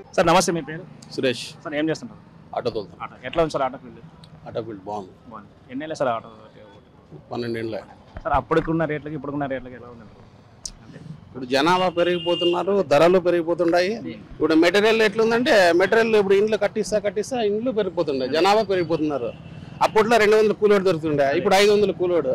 Sir నమస్తే మీ పేరు Suresh sir ఏం చేస్తుంటారు ఆటో తోలుతాం ఆటో ఎట్లా ఉంది sir auto field auto field బాగుంది బాగుంది ఎన్ని నెలలు సార్ ఆటో పన్నెండేళ్ళ సార్ అప్పటికున్న రేట్లకి ఇప్పుడున్న రేట్లకి ఎలా ఉంది అంటే ఇప్పుడు జనాభా పెరిగిపోతున్నారు ధరలు పెరిగిపోతున్నాయి ఇప్పుడు మెటీరియల్ ఎట్లుందంటే మెటీరియల్ ఇప్పుడు ఇండ్లు కట్టిస్తా కట్టిస్తా ఇండ్లు పెరిగిపోతుండే జనాభా పెరిగిపోతున్నారు అప్పట్లో రెండు వందల కూలోడు దొరుకుతుండే ఇప్పుడు ఐదు వందల కూలోడు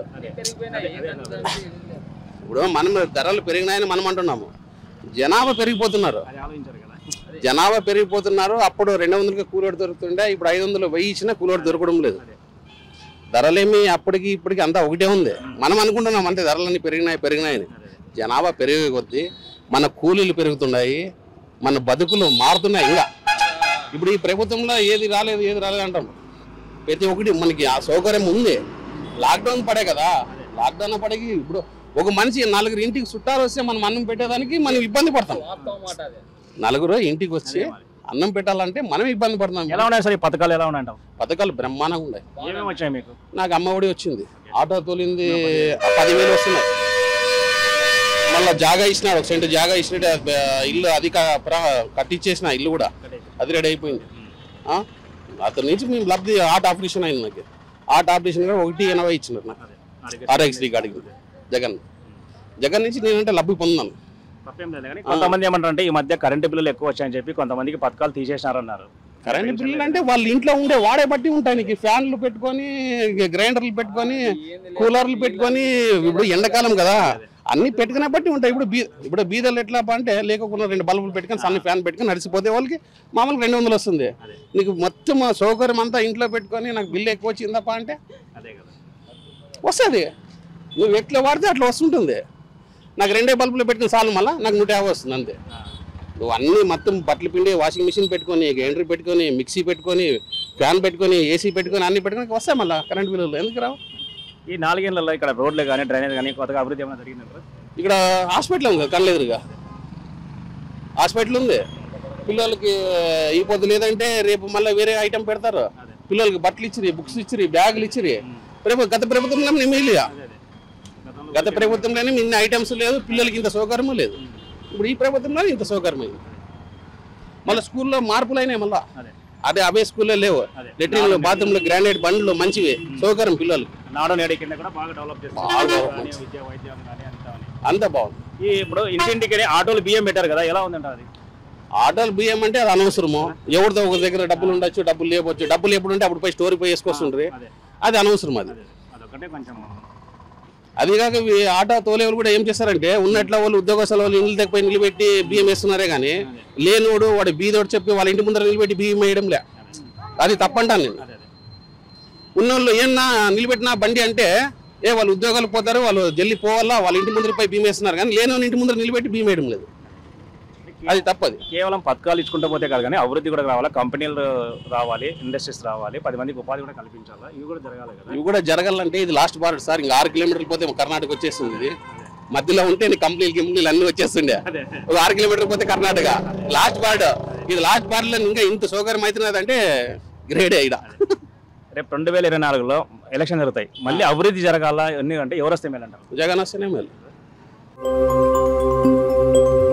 ఇప్పుడు మనం ధరలు పెరిగినాయని మనం అంటున్నాము జనాభా పెరిగిపోతున్నారు అది ఆలోచించారు కదా జనాభా పెరిగిపోతున్నారు అప్పుడు రెండు వందలకి కూలోడు దొరుకుతుండే ఇప్పుడు ఐదు వందలు వెయ్యి ఇచ్చినా కూలోడు దొరకడం లేదు ధరలేమి అప్పటికి ఇప్పటికి అంతా ఒకటే ఉంది మనం అనుకుంటున్నాం అంతే ధరలన్నీ పెరిగినాయి పెరిగినాయని జనాభా పెరిగే కొద్దీ మన కూలీలు పెరుగుతున్నాయి మన బతుకులు మారుతున్నాయి ఇంకా ఇప్పుడు ఈ ప్రభుత్వంలో ఏది రాలేదు ఏది రాలేదు అంటాం ప్రతి ఒక్కటి మనకి ఆ సౌకర్యం ఉంది లాక్డౌన్ పడే కదా లాక్డౌన్ పడేకి ఇప్పుడు ఒక మనిషి నలుగురు ఇంటికి చుట్టాలు వస్తే మనం అన్నం పెట్టేదానికి మనం ఇబ్బంది పడతాం నలుగురు ఇంటికి వచ్చి అన్నం పెట్టాలంటే మనం ఇబ్బంది పడుతున్నాం ఎలా ఉన్నాయి సార్ ఈ పథకాలు ఎలా ఉన్నాయి అంటావు పథకాలు బ్రహ్మాండంగా ఉన్నాయి ఏమేమి వచ్చాయి మీకు నాకు అమ్మఒడి వచ్చింది ఆటో తోలింది పదివేలు వస్తున్నాయి మళ్ళీ జాగా ఇచ్చినాడు ఒక సెంటు జాగా ఇచ్చినట్టు ఆ, ఇల్లు అది క- ప్ర- కట్టించేసిన ఇల్లు కూడా అది రెడీ అయిపోయింది ఆ? అతని నుంచి మేము లబ్ధి ఆర్ట్ ఆపరేషన్ అయింది నాకు ఆర్ట్ ఆపరేషన్ కూడా ఒకటి ఎనభై ఇచ్చినారు నాకు ఆర్ఎక్స్డి కాడికి జగన్ జగన్ నుంచి నేనంటే లబ్ధి పొందాను తప్పేం లేదు కానీ కొంతమంది ఏమంటారు అంటే ఈ మధ్య కరెంటు బిల్లులు ఎక్కువ వచ్చాయని చెప్పి కొంతమందికి పథకాలు తీసేసినారన్నారు కరెంట్ బిల్లులు అంటే వాళ్ళ ఇంట్లో ఉండే వాడే బట్టి ఉంటాయి నీకు ఫ్యాన్లు పెట్టుకొని గ్రైండర్లు పెట్టుకొని కూలర్లు పెట్టుకొని ఇప్పుడు ఎండాకాలం కదా అన్ని పెట్టుకునే బట్టి ఉంటాయి ఇప్పుడు బీ ఇప్పుడు బీదలు ఎట్లా అంటే లేకుండా రెండు బల్బులు పెట్టుకొని సన్న ఫ్యాన్ పెట్టుకొని నడిచిపోతే వాళ్ళకి మామూలుగా రెండు వందలు వస్తుంది నీకు మొత్తం ఆ సౌకర్యం అంతా ఇంట్లో పెట్టుకొని నాకు బిల్లు ఎక్కువ వచ్చిందప్ప అంటే అదే కదా వస్తుంది నువ్వు ఎట్లా వాడితే అట్లా వస్తుంటుంది నాకు రెండే బల్బులు పెట్టుకుని చాలు మళ్ళీ నాకు నూట యాభై వస్తుంది అంతే నువ్వు అన్ని మొత్తం బట్టలు పిండి వాషింగ్ మిషన్ పెట్టుకొని గ్రైండర్ పెట్టుకొని మిక్సీ పెట్టుకొని ఫ్యాన్ పెట్టుకొని ఏసీ పెట్టుకొని అన్ని పెట్టుకొని వస్తాయి మళ్ళీ కరెంట్ బిల్లులు ఎందుకు రావు ఈ నాలుగేళ్లలో ఇక్కడ రోడ్లు కానీ డ్రైనేజ్ కానీ కొత్తగా అభివృద్ధి ఏమైనా జరిగిందంటారు ఇక్కడ హాస్పిటల్ ఉంది కదా కళ్ళెదురుగా హాస్పిటల్ ఉంది పిల్లలకి ఈ పొద్దు లేదంటే రేపు మళ్ళీ వేరే ఐటెం పెడతారు పిల్లలకి బట్టలు ఇచ్చిరి బుక్స్ ఇచ్చిరి బ్యాగులు ఇచ్చిరి రేపు గత ప్రభుత్వంలో నిమిలియా గత ప్రభుత్వంలోనే ఇన్ని ఐటమ్స్ లేదు పిల్లలకి ఇంత సౌకర్యం లేదు ఇప్పుడు ఈ ప్రభుత్వంలో ఇంత సౌకర్యం అయింది మళ్ళీ స్కూల్లో మార్పులు అయినాయి మళ్ళా అదే. అదే అవే స్కూల్లో లేవు అదే. లెట్రిన్లు బాత్రూమ్లు గ్రానైట్ బండ్లు మంచివి సౌకర్యం పిల్లలకి నాడు నేడు కింద కూడా బాగా డెవలప్ బాగా చేస్తారు develop కానీ విద్య వైద్యం కానీ అంతా అని. అంత బాగుంది ఈ ఇప్పుడు ఇంటింటికి ఆటోలు బియ్యం పెట్టారు కదా ఎలా ఉందంట అది ఆటోలు బియ్యం అంటే అది అనవసరము ఎవరితో ఒక దగ్గర డబ్బులు ఉండొచ్చు డబ్బులు లేవచ్చు డబ్బులు ఎప్పుడు ఉంటే అప్పుడు పోయి స్టోరీ పోయి వేసుకొస్తుండ్రి అదే అది అనవసరం అది అదే అదొకటే కొంచెం అది కాక ఇవి ఆటో తోలేవాళ్ళు కూడా ఏం చేస్తారంటే ఉన్నట్ల వాళ్ళు ఉద్యోగస్తుల వాళ్ళు ఇల్లు దగ్గర నిలబెట్టి బియ్యం వేస్తున్నారే కానీ లేనోడు వాడు బీదోడు చెప్పి వాళ్ళ ఇంటి ముందర నిలబెట్టి బియ్యం వేయడం లే అది తప్పంటాను నేను అదే అదే ఉన్నోళ్ళు ఏమన్నా నిలబెట్టిన బండి అంటే ఏ వాళ్ళు ఉద్యోగాలు పోతారు వాళ్ళు జల్లి పోవాలా వాళ్ళ ఇంటి ముందర పోయి బియ్యం వేస్తున్నారు కానీ లేని ఇంటి ముందర నిలబెట్టి బియ్యం వేయడం లేదు అది తప్పది కేవలం పథకాలు ఇచ్చుకుంటూ పోతే కాదు కానీ అభివృద్ధి కూడా రావాలి కంపెనీలు రావాలి ఇండస్ట్రీస్ రావాలి పది మందికి ఉపాధి కూడా కల్పించాలి ఇవి కూడా జరగాలి కదా ఇవి కూడా జరగాలంటే ఇది లాస్ట్ బార్డర్ సార్ ఇంకా ఆరు కిలోమీటర్లు పోతే కర్ణాటక వచ్చేస్తుంది ఇది మధ్యలో ఉంటే నీ కంపెనీలు గింప్లీలు అన్ని వచ్చేస్తుండే అదే ఒక ఆరు కిలోమీటర్ పోతే కర్ణాటక లాస్ట్ బార్డర్ ఇది లాస్ట్ బార్డర్ లో ఇంకా ఇంత సౌకర్యం అవుతున్నది అంటే గ్రేడే ఇడ రేపు రెండు వేల ఇరవై నాలుగులో ఎలక్షన్ జరుగుతాయి మళ్ళీ అభివృద్ధి జరగాల ఎన్ని అంటే ఎవరు వస్తే మేలు అంటారు జగన్ వస్తేనే మేలు